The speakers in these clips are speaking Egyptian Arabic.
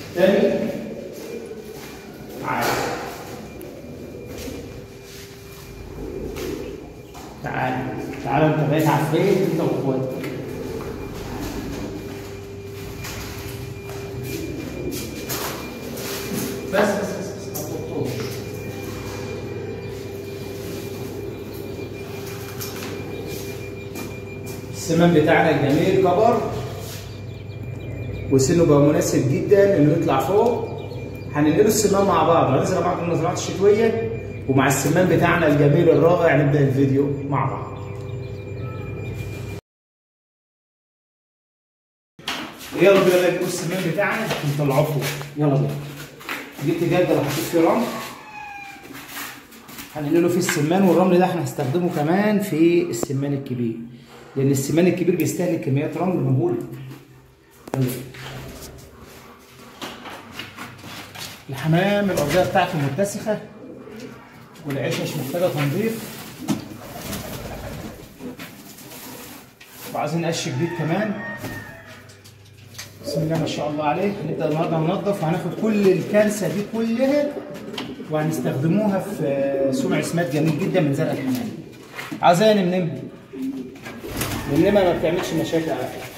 تاني تعال تعال تعال انت بقيت عفريت انت واخواتك بس بس بس بس ما تطولش. السمان بتاعنا الجميل كبر وسنه بقى مناسب جدا انه يطلع فوق هننقله السمان مع بعض هنزرع بعض المزرعات الشتويه ومع السمان بتاعنا الجميل الرائع نبدا الفيديو مع بعض يلا بينا نجيب السمان بتاعنا ونطلعه فوق يلا بينا جبت جردل وحطيت فيه رمل هننقله فيه السمان والرمل ده احنا هنستخدمه كمان في السمان الكبير لان السمان الكبير بيستهلك كميات رمل مهوله يلا. الحمام الارضيه بتاعته متسخه والعيشه مش محتاجه تنظيف وعايزين قش جديد كمان بسم الله ما شاء الله عليه هنبدا النهارده ننظف وهناخد كل الكنسه دي كلها وهنستخدموها في سمع سماد جميل جدا من زرع الحمام عايزاها نمنم النمنمه ما بتعملش مشاكل على فكره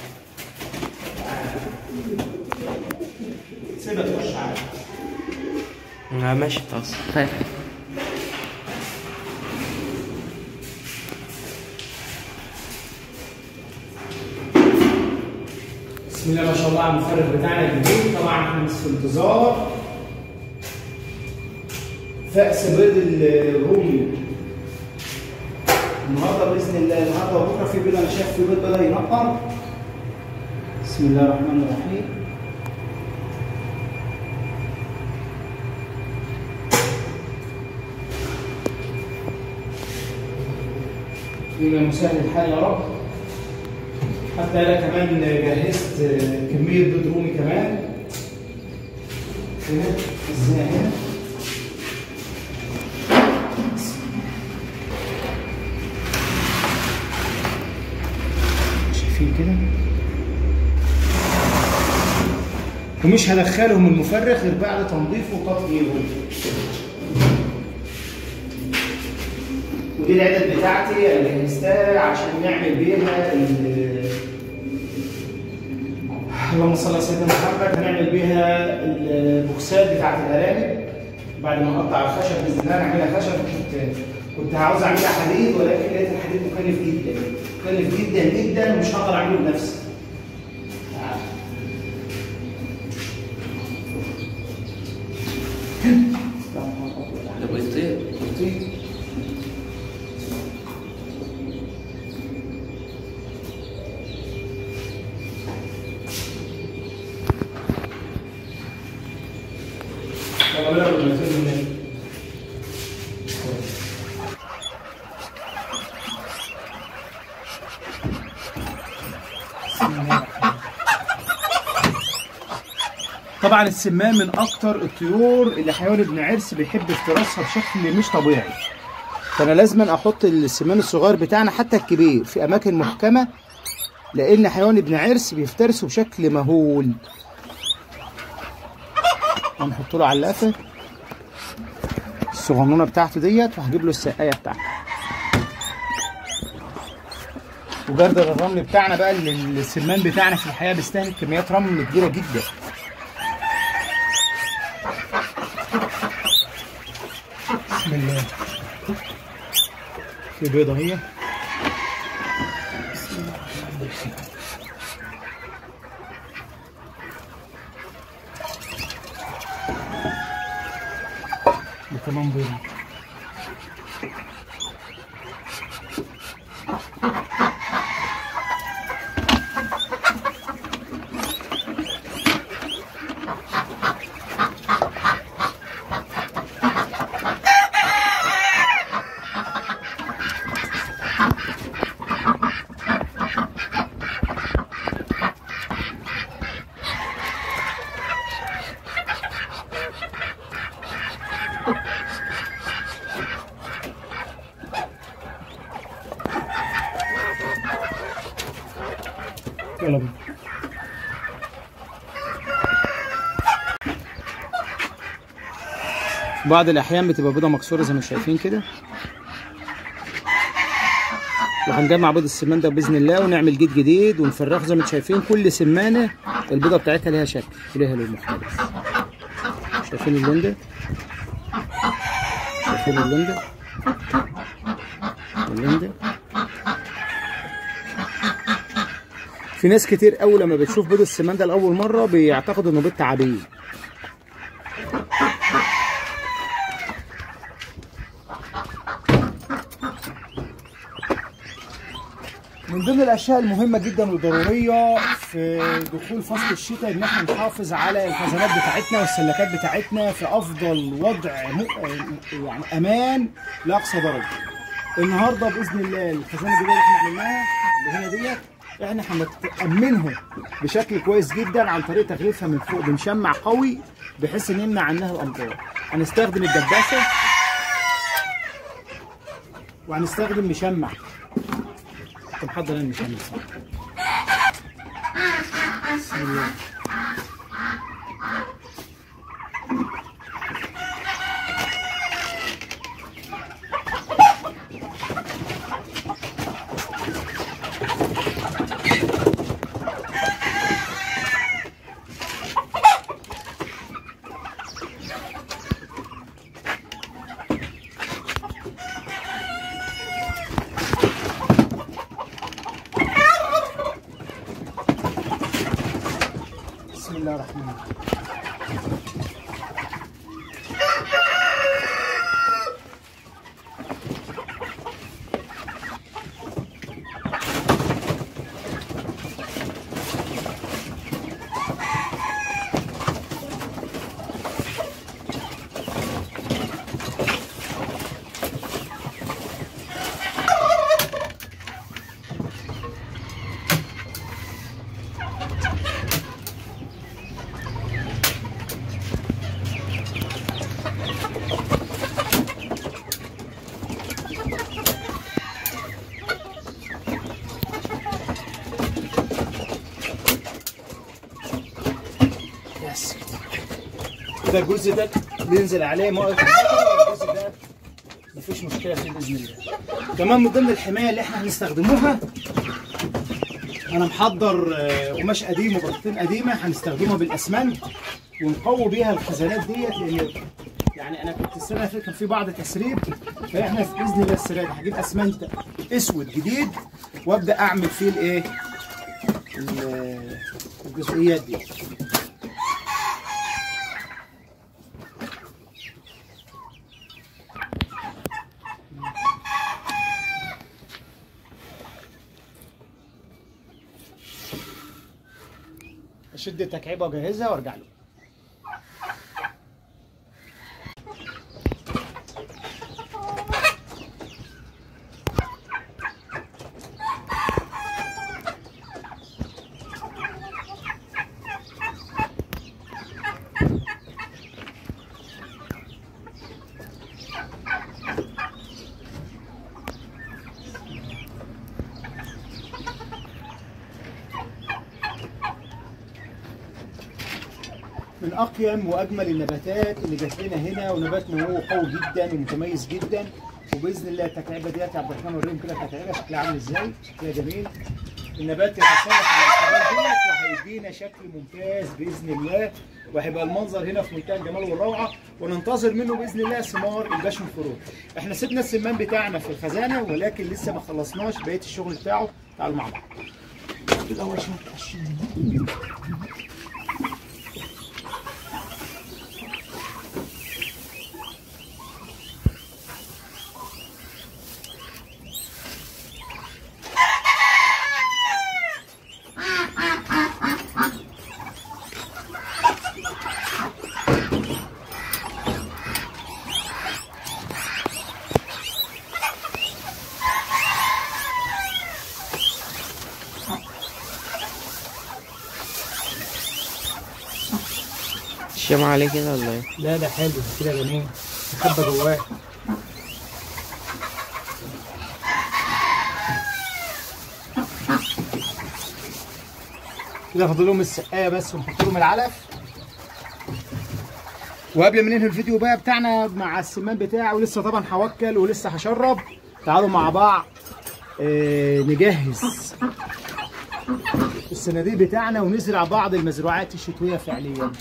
سيبها تخش على لا ماشي خلاص خير بسم الله ما شاء الله على المفرغ بتاعنا الجديد طبعا احنا في انتظار فأس بيض الرومي النهارده باذن الله النهارده وبكره في بيض انا شايف في بيض بدا ينقر بسم الله الرحمن الرحيم بما مسهل الحال يا رب حتى انا كمان جهزت كميه بيض رومي كمان هنا ازاي هنا شايفين كده ومش هدخلهم المفرغ غير بعد تنظيفه وتطهيره ودي العدد بتاعتي اللي جهزتها عشان نعمل بيها ال- اللهم صل على سيدنا محمد هنعمل بيها البوكسات بتاعت الارانب بعد ما نقطع الخشب باذن الله نعملها خشب كنت كنت عاوز اعملها حديد ولكن لقيت الحديد مكلف جدا مكلف جدا جدا ومش هقدر اعمله بنفسي تعال. ده بيطير بسيط. يلا بينا بالمثل من طبعا السمان من اكتر الطيور اللي حيوان ابن عرس بيحب افتراسها بشكل مش طبيعي فانا لازم احط السمان الصغير بتاعنا حتى الكبير في اماكن محكمه لان حيوان ابن عرس بيفترسه بشكل مهول هنحط له علافه الصغنونه بتاعته ديت وهجيب له السقايه بتاعته وجردل الرمل بتاعنا بقى اللي السمان بتاعنا في الحقيقه بيستهلك كميات رمل كبيره جدا بسم الله في بيضة هي دي كمان بيضة يلا بينا في بعض الاحيان بتبقى بيضه مكسوره زي ما شايفين كده وهنجمع بيض السمان ده باذن الله ونعمل جيت جديد ونفرغه زي ما انتم شايفين كل سمانه البيضه بتاعتها ليها شكل وليها لون مختلف شايفين اللون ده شايفين اللون ده اللون ده في ناس كتير قوي لما بتشوف بيض السمان ده لاول مره بيعتقدوا انه بيض تعابين من ضمن الاشياء المهمه جدا والضروريه في دخول فصل الشتاء ان احنا نحافظ على الخزانات بتاعتنا والسلكات بتاعتنا في افضل وضع م... يعني امان لاقصى درجه. النهارده باذن الله الخزانه الجديده اللي احنا عملناها اللي هنا ديت احنا هنأمنهم بشكل كويس جدا عن طريق تغليفها من فوق بمشمع قوي بحيث ان يمنع عنها الامطار. هنستخدم الدباسه وهنستخدم مشمع كنت محضر انا مشمع بسم الله بسم الله الرحمن الرحيم بس كده الجزء ده بينزل عليه ميه الجزء ده مفيش مشكله فيه باذن الله كمان من ضمن الحمايه اللي احنا هنستخدموها انا محضر آه، قماش قديم وبطاطين قديمه هنستخدمها بالاسمنت ونقوي بيها الخزانات ديت لان يعني انا كنت السنه اللي فاتت كان في بعض تسريب فاحنا في باذن الله السنه دي هجيب اسمنت اسود جديد وابدا اعمل فيه الايه ال- الجزئيات دي اشد التكعيبه واجهزها وارجع له من اقيم واجمل النباتات اللي جات لنا هنا ونبات نموه قوي جدا ومتميز جدا وباذن الله التكعيبه ديت يا عبد الرحمن وريهم كده التكعيبه شكلها عامل ازاي شكلها جميل النبات يتصرف على الحاجات ديت وهيدينا شكل ممتاز باذن الله وهيبقى المنظر هنا في منتهى الجمال والروعه وننتظر منه باذن الله ثمار الباشون فروت احنا سيبنا السمان بتاعنا في الخزانه ولكن لسه ما خلصناش بقيه الشغل بتاعه تعالوا مع بعض الاول شويه قشين. الشمع عليه كده ولا ايه؟ لا ده حلو كده جميل مخبى جواه كده فاضل لهم السقايه بس ونحط لهم العلف وقبل ما ننهي الفيديو بقى بتاعنا مع السمان بتاعه ولسه طبعا هوكل ولسه هشرب تعالوا مع بعض آه، نجهز الصناديق بتاعنا ونزرع بعض المزروعات الشتويه فعليا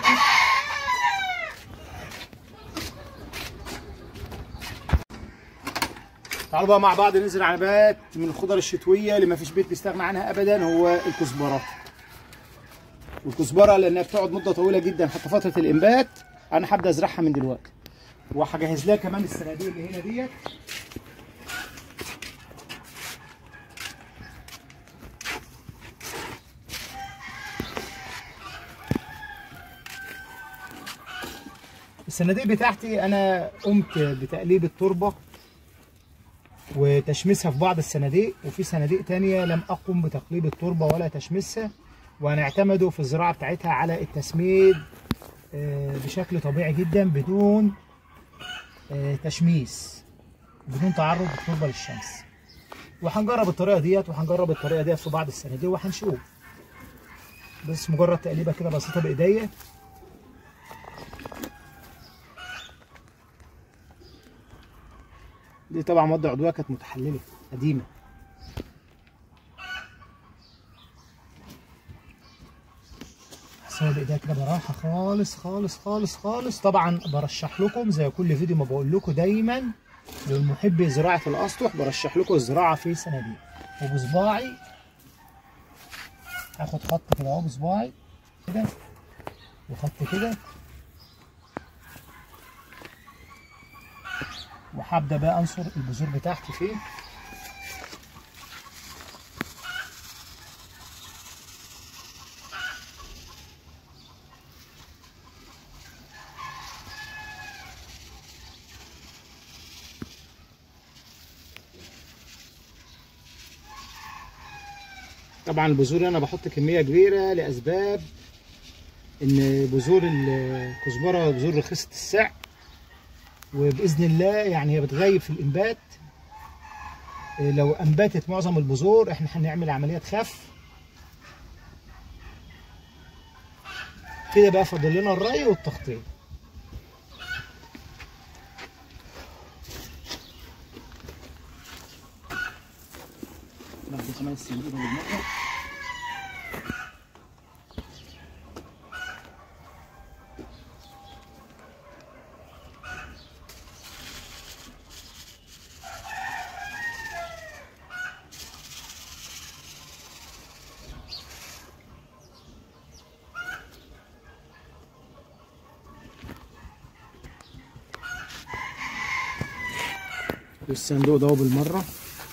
تعالوا بقى مع بعض نزرع نبات من الخضر الشتويه اللي ما فيش بيت بيستغنى عنها ابدا هو الكزبره والكزبره لانها بتقعد مده طويله جدا حتى فتره الانبات انا هبدا ازرعها من دلوقتي وهجهز لها كمان الصناديق اللي هنا ديت الصناديق بتاعتي انا قمت بتقليب التربه وتشميسها في بعض الصناديق وفي صناديق تانية لم اقم بتقليب التربه ولا تشميسها وهنعتمدوا في الزراعه بتاعتها على التسميد آه، بشكل طبيعي جدا بدون آه، تشميس بدون تعرض التربه للشمس وهنجرب الطريقه ديت وهنجرب الطريقه ديت في بعض الصناديق وهنشوف بس مجرد تقليبه كده بسيطه بايديا دي طبعا ماده عضويه كانت متحلله قديمه هسوي بايديا كده براحه خالص خالص خالص خالص طبعا برشح لكم زي كل فيديو ما بقول لكم دايما للمحب زراعه الاسطح برشح لكم الزراعه في صناديق وبصباعي هاخد خط كده اهو بصباعي كده وخط كده وهبدا بقى انصر البذور بتاعتي فيه طبعا البذور انا بحط كميه كبيره لاسباب ان بذور الكزبره بذور رخيصه السعر وباذن الله يعني هي بتغيب في الانبات إيه لو انبتت معظم البذور احنا هنعمل عمليه خف كده بقى فاضل لنا الري والتغطيه ناخد كمان الصندوق ده بالمره والصندوق ده بالمره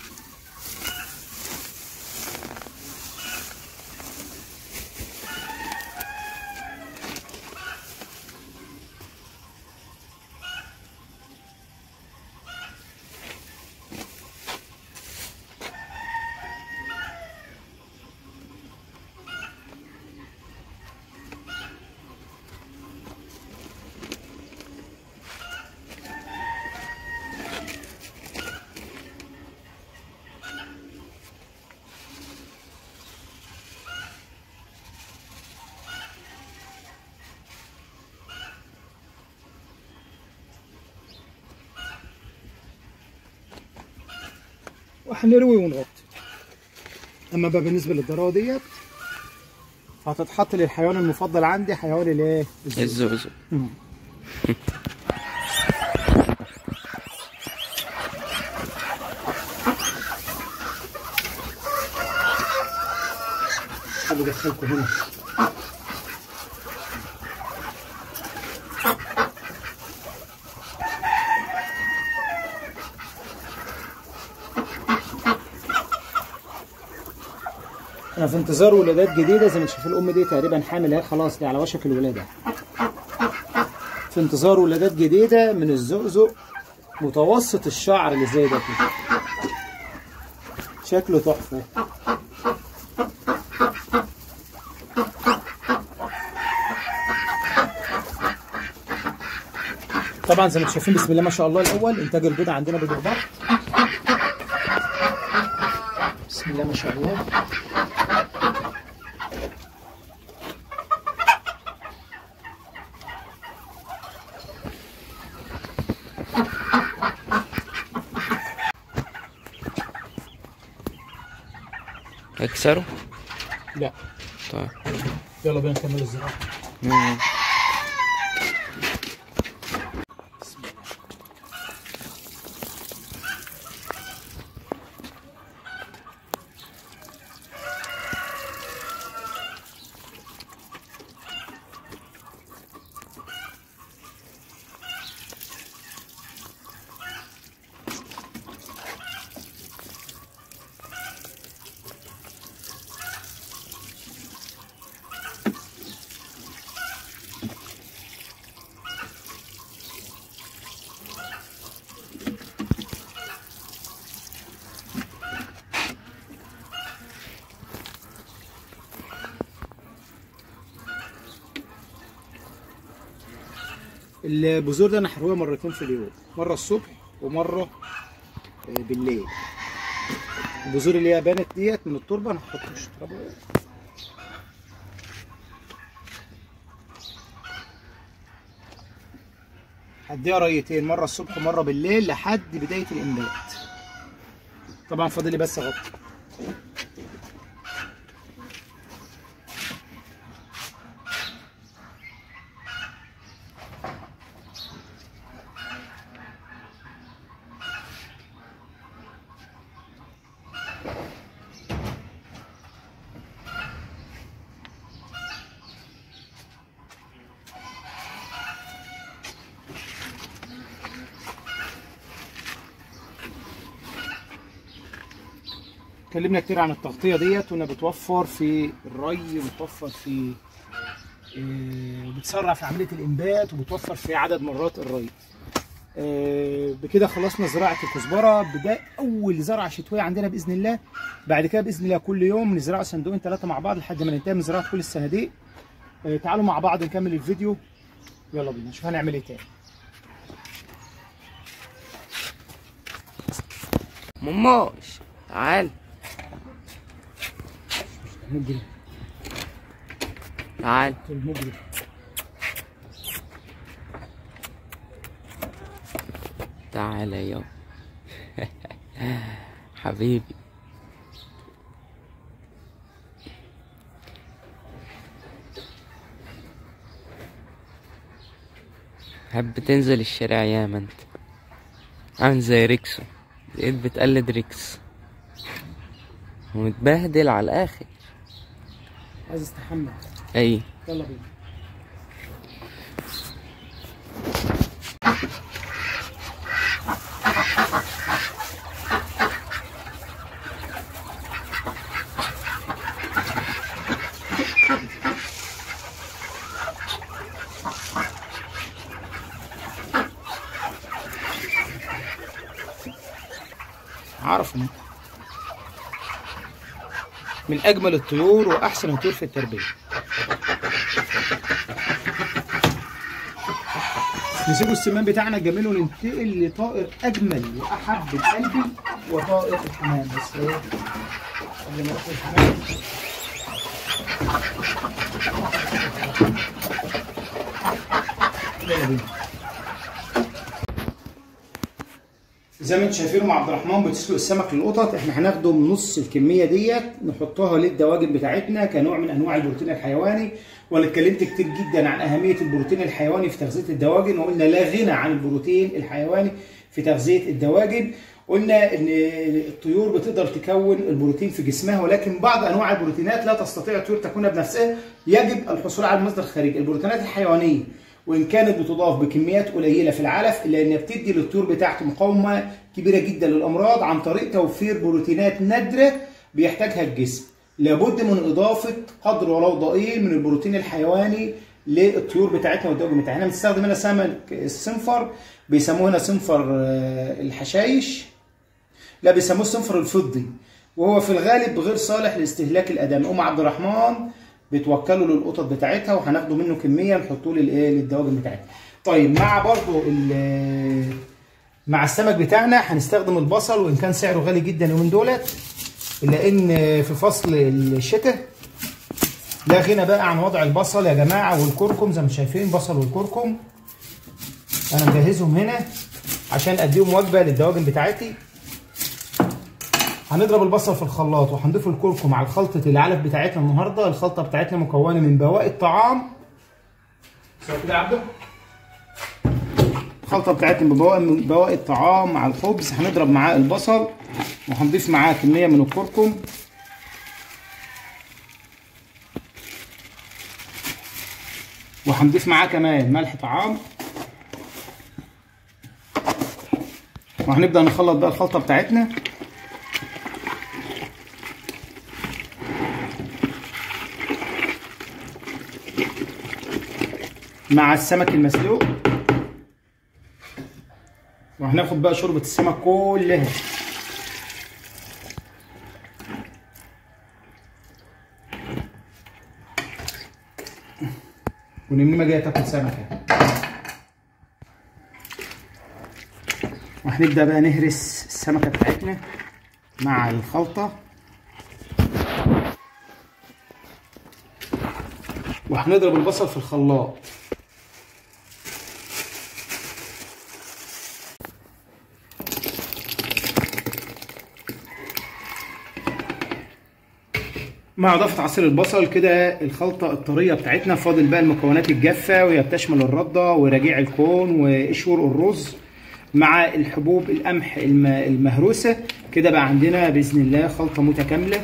وهنروي ونغطي اما بقى بالنسبه للذراعه ديت هتتحط للحيوان المفضل عندي حيوان الايه الزوز. الزوزو مم. حابب ادخلكم هنا انا في انتظار ولادات جديده زي ما تشوفوا الام دي تقريبا حامل اهي خلاص دي على وشك الولاده في انتظار ولادات جديده من الزقزق متوسط الشعر اللي زي ده كده شكله تحفه طبعا زي ما انتم شايفين بسم الله ما شاء الله الاول انتاج البيض عندنا بيض البط بسم الله ما شاء الله اكسره لا طيب يلا بينا نكمل الزراعه مم. البذور ده انا هرويها مرتين في اليوم مره الصبح ومره آه، بالليل البذور اللي هي بانت ديت من التربه انا هحطها في التربه هديها ريتين مره الصبح ومره بالليل لحد بدايه الانبات طبعا فاضل لي بس اغطي اتكلمنا كتير عن التغطيه ديت وانها بتوفر في الري وبتوفر في آه، وبتسرع في عمليه الانبات وبتوفر في عدد مرات الري آه، بكده خلصنا زراعه الكزبره بدا اول زرعه شتويه عندنا باذن الله بعد كده باذن الله كل يوم نزرع صندوقين ثلاثه مع بعض لحد ما ننتهي من زراعه كل الصناديق آه، تعالوا مع بعض نكمل الفيديو يلا بينا نشوف هنعمل ايه تاني ماماش تعال نجري تعال نجري تعال يا حبيبي حب تنزل الشارع ياما انت عامل زي ريكسو بقيت بتقلد ريكس ومتبهدل على الاخر عايز استحمى اي يلا بينا عارف إنه من اجمل الطيور واحسن الطيور في التربيه نسيبوا السمان بتاعنا الجميل وننتقل لطائر اجمل واحب لقلبي وطائر الحمام بس ايه قبل ما نروح الحمام يلا بينا زي ما انتم شايفين مع عبد الرحمن بتسلق السمك للقطط احنا هناخده من نص الكميه ديت نحطها للدواجن بتاعتنا كنوع من انواع البروتين الحيواني وانا اتكلمت كتير جدا عن اهميه البروتين الحيواني في تغذيه الدواجن وقلنا لا غنى عن البروتين الحيواني في تغذيه الدواجن قلنا ان الطيور بتقدر تكون البروتين في جسمها ولكن بعض انواع البروتينات لا تستطيع الطيور تكونها بنفسها يجب الحصول على مصدر خارجي البروتينات الحيوانيه وان كانت بتضاف بكميات قليله في العلف الا انها بتدي للطيور بتاعته مقاومه كبيره جدا للامراض عن طريق توفير بروتينات نادره بيحتاجها الجسم لابد من اضافه قدر ولو ضئيل من البروتين الحيواني للطيور بتاعتنا والدواجن بتاعتنا احنا بنستخدم هنا سمك الصنفر بيسموه هنا صنفر آه، الحشايش لا بيسموه الصنفر الفضي وهو في الغالب غير صالح لاستهلاك الادام ام عبد الرحمن بتوكله للقطط بتاعتها وهناخده منه كميه نحطه للايه للدواجن بتاعتها طيب مع برضو ال- مع السمك بتاعنا هنستخدم البصل وان كان سعره غالي جدا اليومين دولت الا ان في فصل الشتاء لا غنى بقى عن وضع البصل يا جماعه والكركم زي ما شايفين بصل والكركم انا مجهزهم هنا عشان اديهم وجبه للدواجن بتاعتي هنضرب البصل في الخلاط وهنضيف الكركم مع الخلطة العلف بتاعتنا النهارده الخلطة بتاعتنا مكونة من بواقي الطعام سوا كده يا عبده الخلطة بتاعتنا ببواقي من بواقي الطعام مع الخبز هنضرب معاه البصل وهنضيف معاه كمية من الكركم وهنضيف معاه كمان ملح طعام وهنبدأ نخلط بقى الخلطة بتاعتنا مع السمك المسلوق وهناخد بقى شوربة السمك كلها ونمنمة جاية تاكل سمكة وهنبدأ بقى نهرس السمكة بتاعتنا مع الخلطة وهنضرب البصل في الخلاط مع اضافه عصير البصل كده الخلطه الطريه بتاعتنا فاضل بقى المكونات الجافه وهي بتشمل الرده ورجيع الكون وقشور الرز مع الحبوب القمح الم- المهروسه كده بقى عندنا باذن الله خلطه متكامله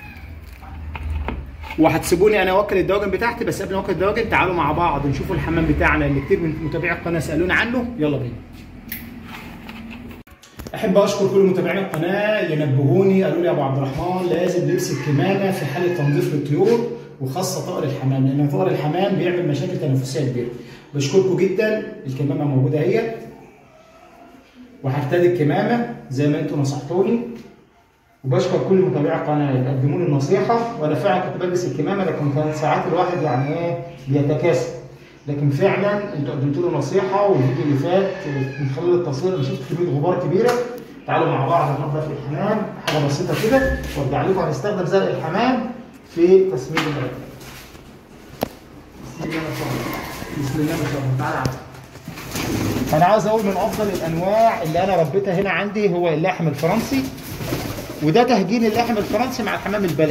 وهتسيبوني انا واكل الدواجن بتاعتي بس قبل ما اوكل الدواجن تعالوا مع بعض نشوفوا الحمام بتاعنا اللي كتير من متابعي القناه سالونا عنه يلا بينا احب اشكر كل متابعين القناه اللي نبهوني قالوا لي يا ابو عبد الرحمن لازم نمسك كمامه في حاله تنظيف للطيور وخاصه طائر الحمام لان طائر الحمام بيعمل مشاكل تنفسيه كبيره بشكركم جدا الكمامه موجوده اهي وهرتدي الكمامه زي ما انتم نصحتوني وبشكر كل متابعي القناه اللي قدموا لي النصيحه وانا فعلا كنت بلبس الكمامه لكن كان ساعات الواحد يعني ايه بيتكاسل لكن فعلا انتوا قدمتوا لي نصيحه والفيديو اللي فات من خلال التصوير انا شفت كميه غبار كبيره تعالوا مع بعض ننظف الحمام حاجه بسيطه كده وارجع لكم هنستخدم زرع الحمام في تسميد المركب بسم الله ما شاء الله بسم الله ما شاء الله تعالى عبد. انا عاوز اقول من افضل الانواع اللي انا ربيتها هنا عندي هو اللحم الفرنسي وده تهجين اللحم الفرنسي مع الحمام البلدي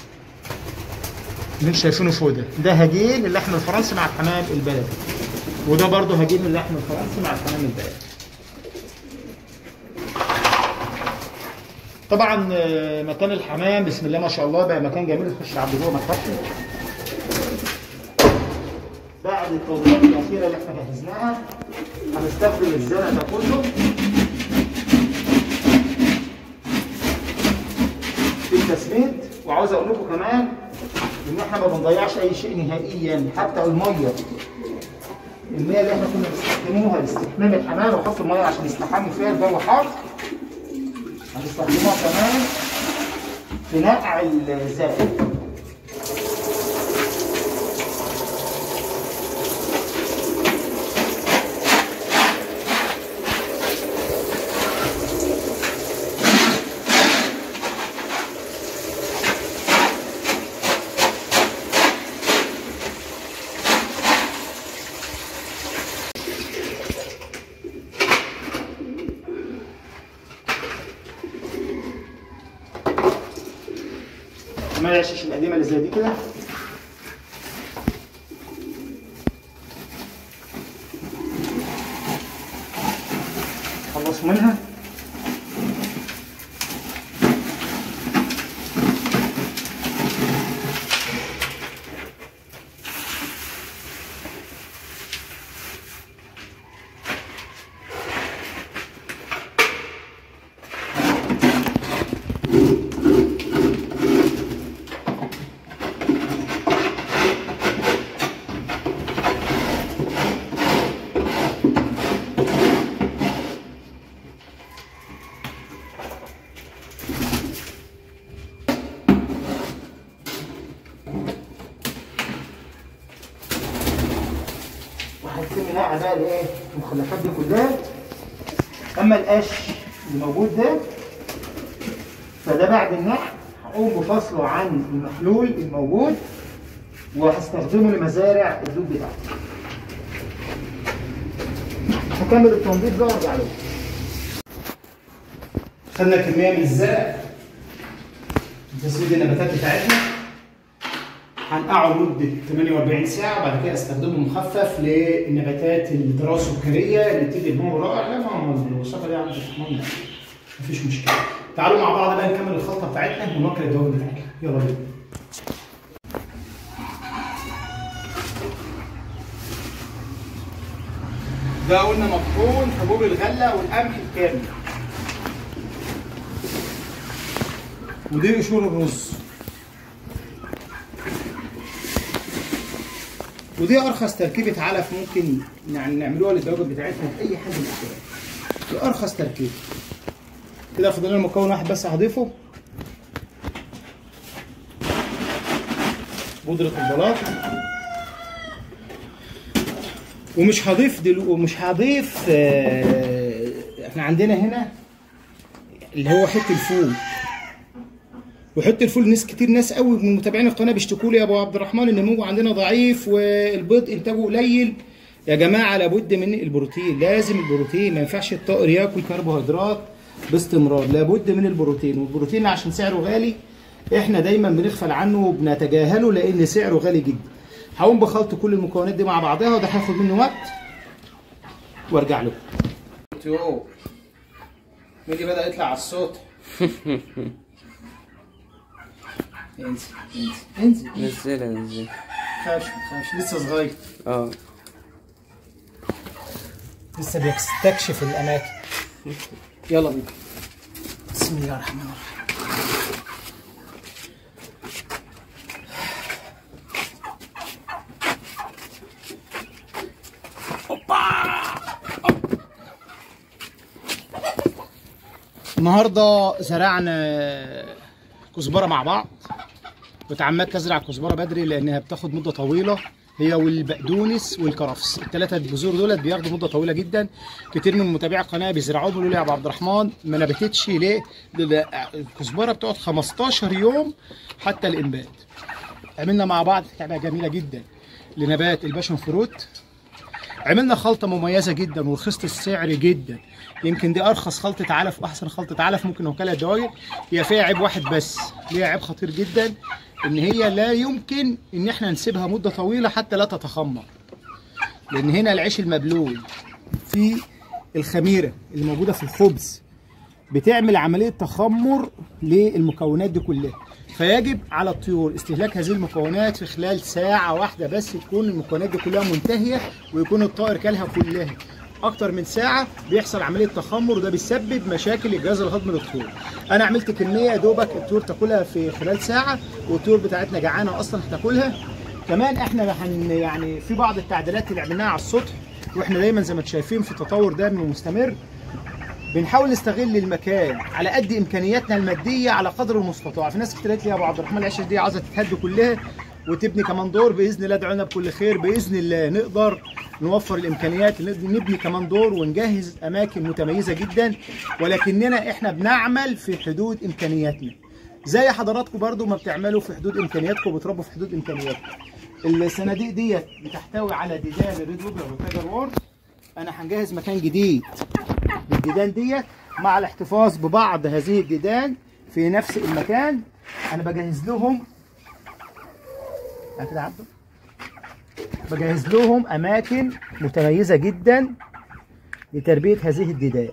اللي انتوا شايفينه فوق ده ده هجين اللحم الفرنسي مع الحمام البلدي وده برضه هجين اللحم الفرنسي مع الحمام البلدي طبعا آه، مكان الحمام بسم الله ما شاء الله بقى مكان جميل تخش عبد جوه ما تخافش بعد التوضيحات الاخيره اللي احنا جهزناها هنستخدم الزرع ده كله في التسميد وعاوز اقول لكم كمان ان احنا ما بنضيعش اي شيء نهائيا حتى الميه المياه اللي احنا كنا بنستخدموها لاستحمام الحمام ونحط الميه عشان يستحموا فيها الجو حار هنستخدموها كمان في نقع الزائد كمان العشش القديمه اللي زي دي كده خلصوا منها وهنسمي نقع بقى الايه المخلفات دي كلها اما القش اللي موجود ده فده بعد النقع هقوم بفصله عن المحلول الموجود وهستخدمه لمزارع الدود بتاعتي هكمل التنظيف ده وارجع لكم خدنا كميه من الزرع تسويد النباتات بتاعتنا هنقعه لمدة 48 ساعة وبعد كده استخدمه مخفف للنباتات الذرة السكرية اللي بتدي نمو رائع لا ما هو الوصفة دي عندك تتمنى مفيش مشكلة تعالوا مع بعض بقى نكمل الخلطة بتاعتنا ونوكل الدواء بتاعتنا يلا بينا ده قلنا مطحون حبوب الغلة والقمح الكامل ودي قشور الرز ودي ارخص تركيبه علف ممكن يعني نعملوها للدواجن بتاعتنا في اي حد من الاحوال دي ارخص تركيبه كده فاضل لنا مكون واحد بس هضيفه بودره البلاط ومش هضيف دلو ومش هضيف آه، احنا عندنا هنا اللي هو حته الفول وحط الفول ناس كتير ناس قوي من متابعين القناه بيشتكوا لي يا ابو عبد الرحمن النمو عندنا ضعيف والبيض انتاجه قليل يا جماعه لابد من البروتين لازم البروتين ما ينفعش الطائر ياكل كربوهيدرات باستمرار لابد من البروتين والبروتين عشان سعره غالي احنا دايما بنغفل عنه وبنتجاهله لان سعره غالي جدا هقوم بخلط كل المكونات دي مع بعضها وده هياخد منه وقت وارجع لكم يو مين اللي بدا يطلع على الصوت انزل انزل انزل نزلها نزلها خافش خافش لسه صغير اه لسه بيستكشف الاماكن يلا بينا بسم الله الرحمن الرحيم النهارده زرعنا كزبره مع بعض وتعمدت ازرع كزبره بدري لانها بتاخد مده طويله هي والبقدونس والكرفس الثلاثه البذور دولت بياخدوا مده طويله جدا كتير من متابعي القناه بيزرعوهم بيقولوا لي يا ابو عبد الرحمن ما نبتتش ليه؟ لأن الكزبره بتقعد 15 يوم حتى الانبات عملنا مع بعض لعبه جميله جدا لنبات الباشن فروت عملنا خلطه مميزه جدا ورخيصه السعر جدا يمكن دي ارخص خلطه علف واحسن خلطه علف ممكن نوكلها الدواجن هي فيها عيب واحد بس ليها عيب خطير جدا ان هي لا يمكن ان احنا نسيبها مده طويله حتى لا تتخمر لان هنا العيش المبلول في الخميره اللي موجوده في الخبز بتعمل عمليه تخمر للمكونات دي كلها فيجب على الطيور استهلاك هذه المكونات في خلال ساعة واحدة بس تكون المكونات دي كلها منتهية ويكون الطائر كلها كلها أكتر من ساعة بيحصل عملية تخمر وده بيسبب مشاكل الجهاز الهضمي للطيور. أنا عملت كمية يا دوبك الطيور تاكلها في خلال ساعة والطيور بتاعتنا جعانة أصلا هتاكلها. كمان احنا هن يعني في بعض التعديلات اللي عملناها على السطح واحنا دايما زي ما انتم شايفين في تطور دائم ومستمر بنحاول نستغل المكان على قد امكانياتنا الماديه على قدر المستطاع في ناس كتير قالت لي يا ابو عبد الرحمن العشه دي عايزه تتهد كلها وتبني كمان دور باذن الله ادعونا بكل خير باذن الله نقدر نوفر الامكانيات اللي نقدر نبني كمان دور ونجهز اماكن متميزه جدا ولكننا احنا بنعمل في حدود امكانياتنا زي حضراتكم برضو ما بتعملوا في حدود امكانياتكم وبتربوا في حدود امكانياتكم الصناديق ديت بتحتوي على ديدان الريد ووبر والتايجر وورد انا هنجهز مكان جديد للديدان ديت مع الاحتفاظ ببعض هذه الديدان في نفس المكان انا بجهز لهم كده عبده بجهز لهم اماكن متميزه جدا لتربيه هذه الديدان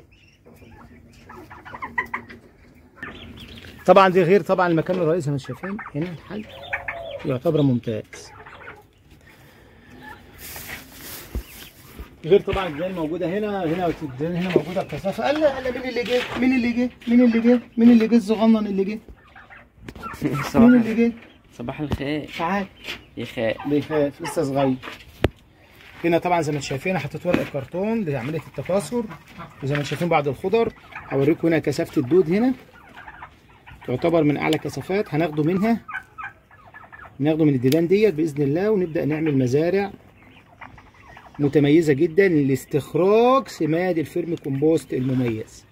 طبعا دي غير طبعا المكان الرئيسي زي ما انتم شايفين هنا الحل يعتبر ممتاز غير طبعا الديدان موجوده هنا هنا والديدان هنا موجوده بكثافه قال لا قال مين اللي جه مين اللي جه مين اللي جه مين اللي جه الصغنن اللي جه مين صباح اللي جه صباح الخير تعال يخاء بيخاف لسه صغير هنا طبعا زي ما انتم شايفين حطيت ورق الكرتون لعمليه التكاثر وزي ما انتم شايفين بعض الخضر هوريكم هنا كثافه الدود هنا تعتبر من اعلى كثافات هناخده منها ناخده من الديدان ديت باذن الله ونبدا نعمل مزارع متميزه جدا لاستخراج سماد الفيرم كومبوست المميز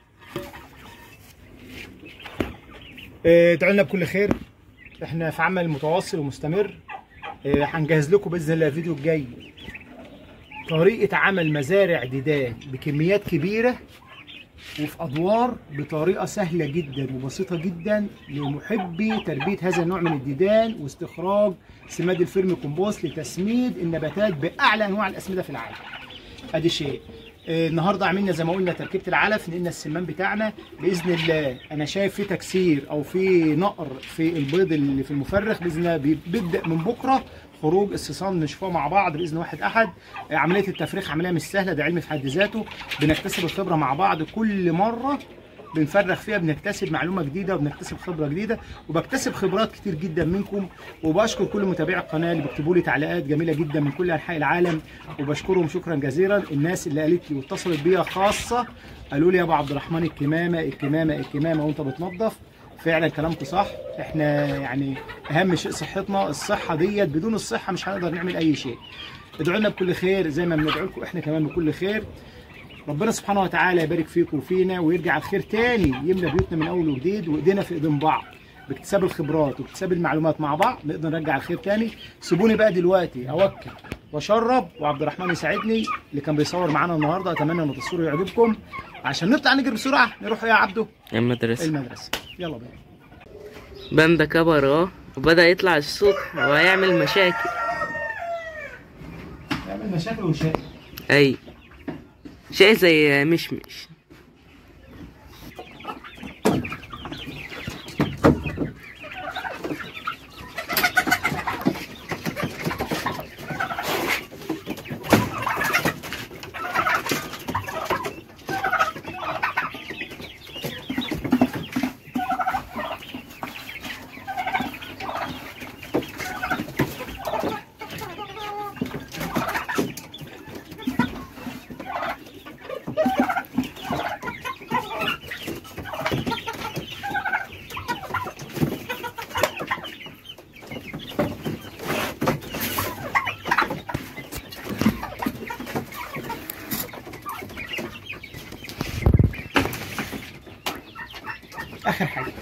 آه، ادعوا لنا بكل خير احنا في عمل متواصل ومستمر آه، هنجهز لكم باذن الله الفيديو الجاي طريقه عمل مزارع ديدان بكميات كبيره وفي ادوار بطريقه سهله جدا وبسيطه جدا لمحبي تربيه هذا النوع من الديدان واستخراج سماد الفيرمي كومبوست لتسميد النباتات باعلى انواع الاسمده في العالم. ادي شيء. آه، النهارده عملنا زي ما قلنا تركيبه العلف نقلنا السمان بتاعنا باذن الله انا شايف في تكسير او في نقر في البيض اللي في المفرخ باذن الله بي- بيبدا من بكره خروج الصيصان نشوفها مع بعض باذن واحد احد آه، عمليه التفريخ عمليه مش سهله ده علم في حد ذاته بنكتسب الخبره مع بعض كل مره بنفرغ فيها بنكتسب معلومه جديده وبنكتسب خبره جديده وبكتسب خبرات كتير جدا منكم وبشكر كل متابعي القناه اللي بيكتبوا لي تعليقات جميله جدا من كل انحاء العالم وبشكرهم شكرا جزيلا الناس اللي قالت لي واتصلت بيا خاصه قالوا لي يا ابو عبد الرحمن الكمامه الكمامه الكمامه وانت بتنظف فعلا كلامكم صح احنا يعني اهم شيء صحتنا الصحه ديت بدون الصحه مش هنقدر نعمل اي شيء ادعوا لنا بكل خير زي ما بندعو لكم احنا كمان بكل خير ربنا سبحانه وتعالى يبارك فيكم وفينا ويرجع الخير تاني يملى بيوتنا من اول وجديد وايدينا في ايدين بعض باكتساب الخبرات واكتساب المعلومات مع بعض نقدر نرجع الخير تاني سيبوني بقى دلوقتي اوكل واشرب وعبد الرحمن يساعدني اللي كان بيصور معانا النهارده اتمنى ان التصوير يعجبكم عشان نطلع نجري بسرعه نروح يا عبده المدرسة المدرسه يلا بينا باندا كبر اهو وبدأ يطلع الصبح وهيعمل مشاكل نعمل مشاكل وشاي اي شيء زي مشمش اخر حاجه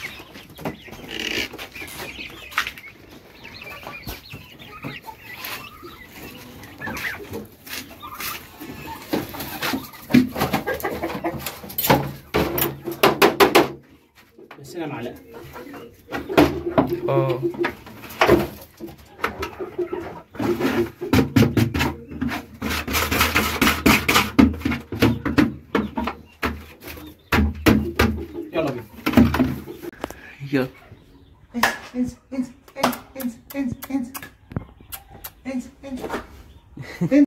بس انا معلقه اه يلا بينا يلا انزل انزل انزل انزل انزل انزل انزل